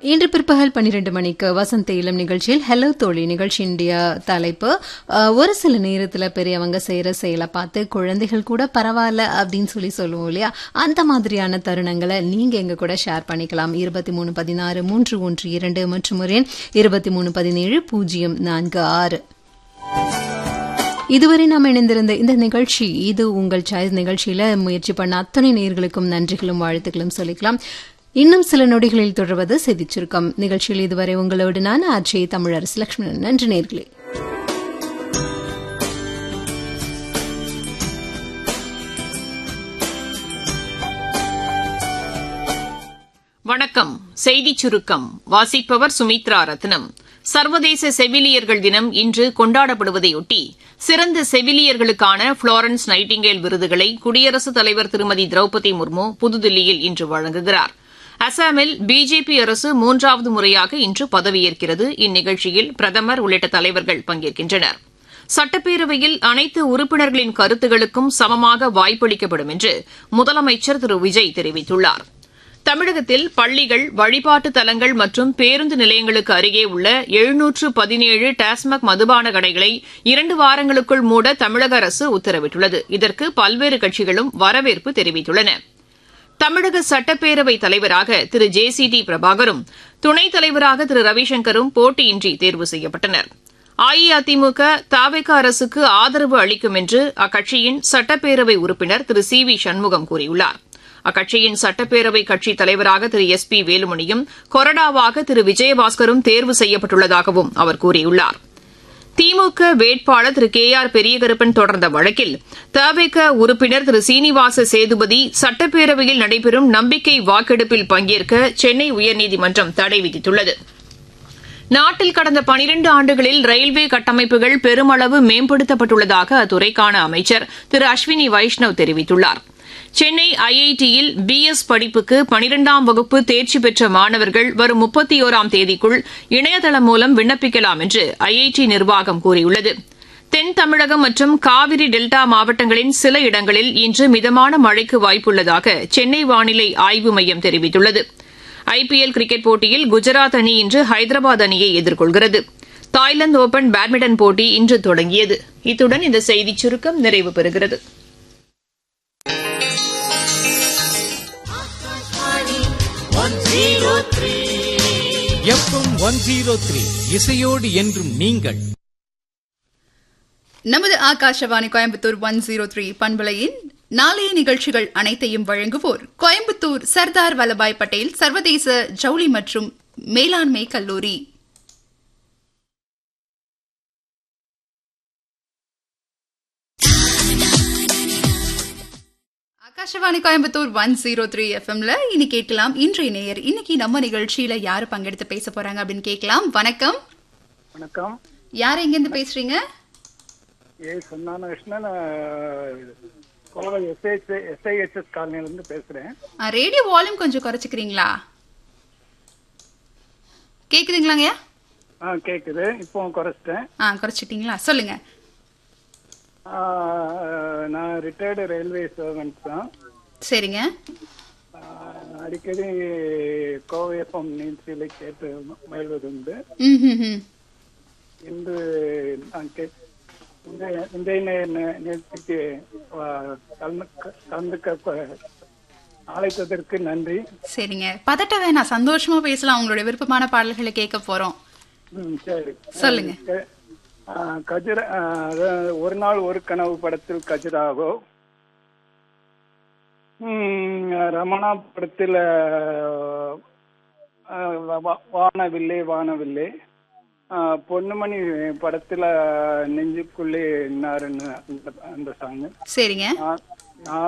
இன்று பிற்பகல் பன்னிரண்டு மணிக்கு வசந்த இளம் நிகழ்ச்சியில் ஹலோ தோழி நிகழ்ச்சியினுடைய தலைப்பு அஹ், ஒரு சில நேரத்துல பெரியவங்க செய்யற செயலை பார்த்து குழந்தைகள் கூட பரவாயில்ல அப்படின்னு சொல்லி சொல்லுவோம் இல்லையா அந்த மாதிரியான தருணங்களை நீங்க எங்க கூட ஷேர் பண்ணிக்கலாம் இருபத்தி மூணு பதினாறு மூன்று ஒன்று இரண்டு மற்றும் ஒரு எண் இருபத்தி மூணு பதினேழு பூஜ்ஜியம் நான்கு ஆறு இதுவரை நாம் இணைந்திருந்த இந்த நிகழ்ச்சி இது உங்கள் சாய்ஸ் நிகழ்ச்சியில முயற்சி பண்ண அத்தனை நேயர்களுக்கும் நன்றிகளும் வாழ்த்துக்களும் சொல்லிக்கலாம் இன்னும் சில நொடிகளில் தொடர்வது செய்திச் சுருக்கம் நிகழ்ச்சியில் இதுவரை உங்களோடு நான் ஆட்சி தமிழரசு லட்சுமணன் நன்றி நேர்களே வணக்கம் செய்திச் சுருக்கம் வாசிப்பவர் சுமித்ரா ரத்னம் சர்வதேச செவிலியர்கள் தினம் இன்று கொண்டாடப்படுவதையொட்டி சிறந்த செவிலியர்களுக்கான புளோரன்ஸ் நைட்டிங்கேல் விருதுகளை குடியரசுத் தலைவர் திருமதி திரௌபதி முர்மு புதுதில்லியில் இன்று வழங்குகிறார் அசாமில் பிஜேபி அரசு மூன்றாவது முறையாக இன்று பதவியேற்கிறது இந்நிகழ்ச்சியில் பிரதமர் உள்ளிட்ட தலைவர்கள் பங்கேற்கின்றனர் சட்டப்பேரவையில் அனைத்து உறுப்பினர்களின் கருத்துகளுக்கும் சமமாக வாய்ப்பளிக்கப்படும் என்று முதலமைச்சர் திரு விஜய் தெரிவித்துள்ளார் தமிழகத்தில் பள்ளிகள் வழிபாட்டு தலங்கள் மற்றும் பேருந்து நிலையங்களுக்கு அருகே உள்ள எழுநூற்று பதினேழு டாஸ்மாக் மதுபான கடைகளை இரண்டு வாரங்களுக்குள் மூட தமிழக அரசு உத்தரவிட்டுள்ளது இதற்கு பல்வேறு கட்சிகளும் வரவேற்பு தெரிவித்துள்ளன தமிழக சட்டப்பேரவைத் தலைவராக திரு ஜே சி டி பிரபாகரும் துணைத் தலைவராக திரு ரவிசங்கரும் போட்டியின்றி தேர்வு செய்யப்பட்டனர் அஇஅதிமுக தாவேக அரசுக்கு ஆதரவு அளிக்கும் என்று அக்கட்சியின் சட்டப்பேரவை உறுப்பினர் திரு சி வி சண்முகம் கூறியுள்ளார் அக்கட்சியின் சட்டப்பேரவை கட்சித் தலைவராக திரு எஸ் பி வேலுமணியும் கொறடாவாக திரு விஜயபாஸ்கரும் தேர்வு செய்யப்பட்டுள்ளதாகவும் அவர் கூறியுள்ளார் திமுக வேட்பாளர் திரு கே ஆர் பெரியகருப்பன் தொடர்ந்த வழக்கில் தவேக உறுப்பினர் திரு சீனிவாச சேதுபதி சட்டப்பேரவையில் நடைபெறும் நம்பிக்கை வாக்கெடுப்பில் பங்கேற்க சென்னை உயர்நீதிமன்றம் தடை விதித்துள்ளது நாட்டில் கடந்த பனிரண்டு ஆண்டுகளில் ரயில்வே கட்டமைப்புகள் பெருமளவு மேம்படுத்தப்பட்டுள்ளதாக அத்துறைக்கான அமைச்சர் திரு அஸ்வினி வைஷ்ணவ் தெரிவித்துள்ளார் சென்னை ஐஐடியில் பிஎஸ் படிப்புக்கு பனிரெண்டாம் வகுப்பு தேர்ச்சி பெற்ற மாணவர்கள் வரும் முப்பத்தி ஓராம் தேதிக்குள் இணையதளம் மூலம் விண்ணப்பிக்கலாம் என்று ஐஐடி நிர்வாகம் கூறியுள்ளது தென் தமிழகம் மற்றும் காவிரி டெல்டா மாவட்டங்களின் சில இடங்களில் இன்று மிதமான மழைக்கு வாய்ப்புள்ளதாக சென்னை வானிலை ஆய்வு மையம் தெரிவித்துள்ளது ஐபிஎல் கிரிக்கெட் போட்டியில் குஜராத் அணி இன்று ஹைதராபாத் அணியை எதிர்கொள்கிறது தாய்லாந்து ஓபன் பேட்மிண்டன் போட்டி இன்று தொடங்கியது இத்துடன் இந்த செய்திச் சுருக்கம் நிறைவு பெறுகிறது எஃப்எம் ஒன் ஜீரோ த்ரீ இசையோடு என்றும் நீங்கள் நமது Akashvani Coimbatore one zero three பண்பலையின் நாளைய நிகழ்ச்சிகள் அனைத்தையும் வழங்குவோர் கோயம்புத்தூர் சர்தார் வல்லபாய் பட்டேல் சர்வதேச ஜவுளி மற்றும் மேலாண்மை கல்லூரி Akashvani Coimbatore one zero three எஃப்எம்ல இனி கேட்கலாம் இன்றைய நேயர் இன்னைக்கு நம்ம நிகழ்ச்சியில யாரு பங்கெடுத்து பேச போறாங்க அப்படின்னு கேட்கலாம் வணக்கம் வணக்கம் யார் எங்கிருந்து பேசுறீங்க ஏ சந்தான கிருஷ்ணன் நான் கோவை எஸ்ஐஹெச் எஸ்ஐஹெச்எஸ் காலனிலேருந்து பேசுகிறேன் ரேடியோ வால்யூம் கொஞ்சம் குறைச்சிக்கிறீங்களா கேக்குதுங்களாங்கய்யா ஆ கேட்குது இப்போ குறைச்சிட்டேன் ஆ குறைச்சிட்டீங்களா சொல்லுங்க ஆ, நான் ரிட்டையர்டு ரயில்வே சர்வெண்ட் தான் சரிங்க ஆ, அடிக்கடி கோவை எஃப்எம் நிகழ்ச்சியில் கேட்டு மகிழ்வது உண்டு ம் ம், ம். இன்று நான் கே இந்த இன்றைய நே- நே- நிகழ்ச்சிக்கு ஆ, கலந்து கலந்துக்க அழைத்ததற்கு நன்றி சரிங்க பதட்ட வேணாம் சந்தோஷமா பேசலாம் உங்களுடைய விருப்பமான பாடல்களை கேட்க போறோம் ம் சரி சொல்லுங்க. க- ஆ, கஜுரா ஆ, அதாவது ஒரு நாள் ஒரு கனவு படத்தில் கஜுராவோ ம், ரமணா படத்தில் ஆ, வா- வானவில்லை வானவில்லை ஆ, பொன்னுமணி படத்தில் நெஞ்சுக்குள்ளே இன்னாருன்னு அந்த அந்த சாங்கு சரிங்க நான்